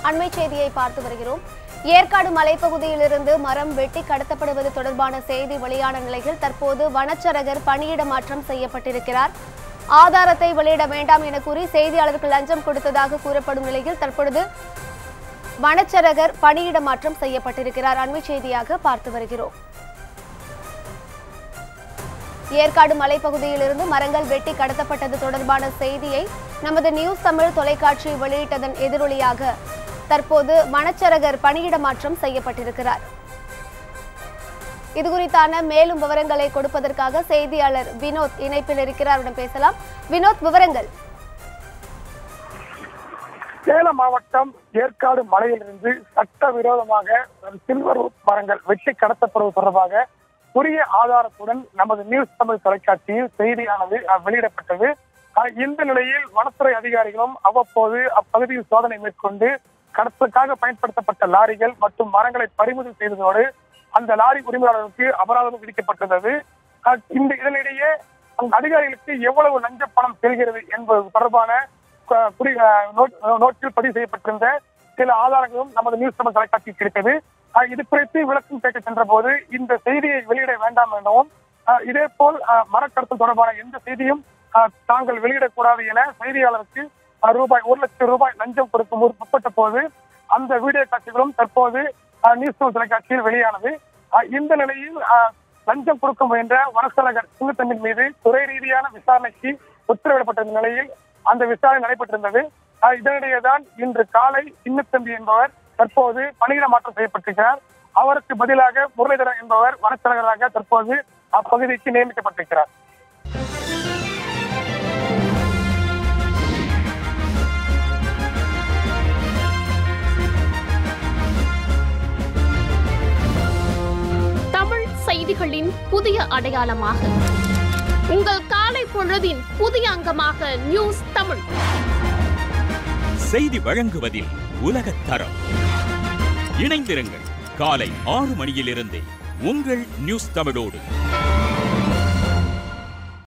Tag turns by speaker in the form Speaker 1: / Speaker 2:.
Speaker 1: அண்மை செய்தியை பார்த்து வருகிறோம் ஏற்காடு மலைப்பகுதியிலிருந்து மரம் வெட்டி கடத்தப்படுவது தொடர்பான செய்தி வெளியான நிலையில் தற்போது வனச்சரகர் பணியிட மாற்றம் செய்யப்பட்டிருக்கிறார் ஆதாரத்தை வெளியிட வேண்டாம் என கூறி செய்தியாளர்கள் லஞ்சம் கொடுத்ததாக கூறப்படும் நிலையில் தற்பொழுது வனச்சரகர் பணியிட மாற்றம் செய்யப்பட்டிருக்கிறார் அண்மை செய்தியாக பார்த்து வருகிறோம் ஏற்காடு மலைப்பகுதியிலிருந்து மரங்கள் வெட்டி கடத்தப்பட்டது தொடர்பான செய்தியை நமது நியூஸ் தமிழ் தொலைக்காட்சி வெளியிட்டதன் எதிரொலியாக தற்போது வனச்சரகர் பணியிட மாற்றம் செய்யப்பட்டிருக்கிறார் இது குறித்தான மேலும் விவரங்களை கொடுப்பதற்காக செய்தியாளர் வினோத் இணைப்பில் இருக்கிறார் அவரிடம் பேசலாம் வினோத் விவரங்கள்
Speaker 2: சேலம் மாவட்டம் ஏற்காடு மலையிலிருந்து சட்டவிரோதமாக சில்வர் மரங்கள் வெட்டி கடத்தப்படுவது தொடர்பாக உரிய ஆதாரத்துடன் நமது நியூஸ் தமிழ் தொலைக்காட்சியில் செய்தியானது அஹ், வெளியிடப்பட்டது அஹ், இந்த நிலையில் வனத்துறை அதிகாரிகளும் அவ்வப்போது அப்பகுதியில் சோதனை மேற்கொண்டு கடத்தலுக்காக பயன்படுத்தப்பட்ட லாரிகள் மற்றும் மரங்களை பறிமுதல் செய்ததோடு அந்த லாரி உரிமையாளருக்கு அபராதம் விதிக்கப்பட்டிருந்தது அஹ், இந்த இதனிடையே அந்த அதிகாரிகளுக்கு எவ்வளவு லஞ்ச பணம் செல்கிறது என்பது தொடர்பான க- குறி அஹ் நோட்- நோட்டில் பதிவு செய்யப்பட்டிருந்த சில ஆதாரங்களும் நமது நியூஸ் தமிழ் தொலைக்காட்சியில் கிடைத்தது அஹ் இது குறித்து விளக்கம் கேட்க சென்ற போது இந்த செய்தியை வெளியிட வேண்டாம் எனவும் அஹ் இதே போல் அஹ் மரக்கடத்தல் தொடர்பான எந்த செய்தியும் அஹ் தாங்கள் வெளியிடக்கூடாது என செய்தியாளருக்கு அஹ் ரூபாய் ஒரு லட்சம் ரூபாய் லஞ்சம் கொடுக்கும் முற்- முற்பட்ட போது அந்த வீடியோ காட்சிகளும் தற்போது அஹ் நியூஸ் தமிழ் தொலைக்காட்சியில் வெளியானது அஹ் இந்த நிலையில் அஹ் லஞ்சம் கொடுக்க முயன்ற வனச்சலகர் சிங்கத்தமிழ் மீது துறை ரீதியான விசாரணைக்கு உத்தரவிடப்பட்ட நிலையில் அந்த விசாரணை நடைபெற்றிருந்தது அஹ் இதனிடையேதான் இன்று காலை சின்னத்தம்பி என்பவர் தற்போது பணியிட மாற்றம் செய்யப்பட்டிருக்கிறார் அவருக்கு பதிலாக முரளிதரன் என்பவர் வனச்சலகராக தற்போது அப்பகுதிக்கு நியமிக்கப்பட்டிருக்கிறார்
Speaker 3: தமிழ் செய்திகளின் புதிய அடையாளமாக உங்கள் காலை பொழுதின் புதிய அங்கமாக நியூஸ் தமிழ்
Speaker 4: செய்தி வழங்குவதில் உலகத் தரம் இணைந்திருங்கள் காலை ஆறு மணியிலிருந்தே உங்கள் நியூஸ் தமிழோடு